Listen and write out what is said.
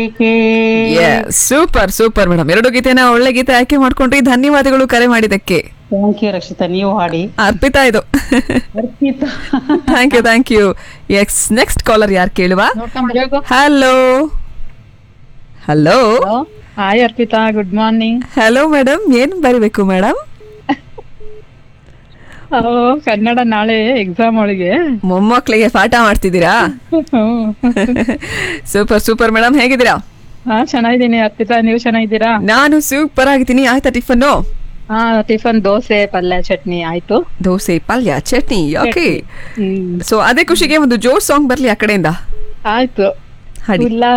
ಏಕೆ super super madam ಎರಡು ಗೀತೆನ ಒಳ್ಳೆ ಗೀತೆ ಆಯ್ಕೆ ಮಾಡ್ಕೊಂಡ್ರಿ ಧನ್ಯವಾದಗಳು ಕರೆ ಮಾಡಿದಕ್ಕೆ ಥ್ಯಾಂಕ್ ಯು ರಕ್ಷಿತಾ ನೀವು ಹಾಡಿ ಅರ್ಪಿತಾ ಇದು Arpita thank you thank you ಎಕ್ಸ್ ನೆಕ್ಸ್ಟ್ ಕಾಲರ್ ಯಾರು ಕೇಳುವ ನೋಡ್ಕೊಂಡ್ hello hello hi Arpita good morning hello madam ಏನ್ ಬರಿಬೇಕು ಮೇಡಮ್ ಕನ್ನಡ ನಾಳೆ ಎಕ್ಸಾಮ್ ಒಳಗೆ ಮೊಮ್ಮಕ್ಳಿಗೆ ಪಾಠ ಮಾಡ್ತಿದ್ದೀರಾ ಸೂಪರ್ ಸೂಪರ್ ಮೇಡಮ್ ಹೇಗಿದ್ದೀರಾ ಹಾ ಚೆನ್ನಾಗಿದ್ದೀನಿ ಅರ್ಪಿತಾ ನೀವು ಚೆನ್ನಾಗಿದ್ದೀರಾ ನಾನು ಸೂಪರ್ ಆಗಿದ್ದೀನಿ ಆಯ್ತಾ ಟಿಫನ್ನು ಹಾ ಟಿಫನ್ ದೋಸೆ ಪಲ್ಯ ಚಟ್ನಿ ಆಯ್ತು ದೋಸೆ ಪಲ್ಯ ಚಟ್ನಿ ಓಕೆ ಹ್ಮ್ ಸೊ ಅದೇ ಖುಷಿಗೆ ಒಂದು ಜೋರ್ ಸಾಂಗ್ ಬರ್ಲಿ ಆ ಕಡೆಯಿಂದ ಆಯ್ತು ಹಾಡಿ ಇಲ್ಲ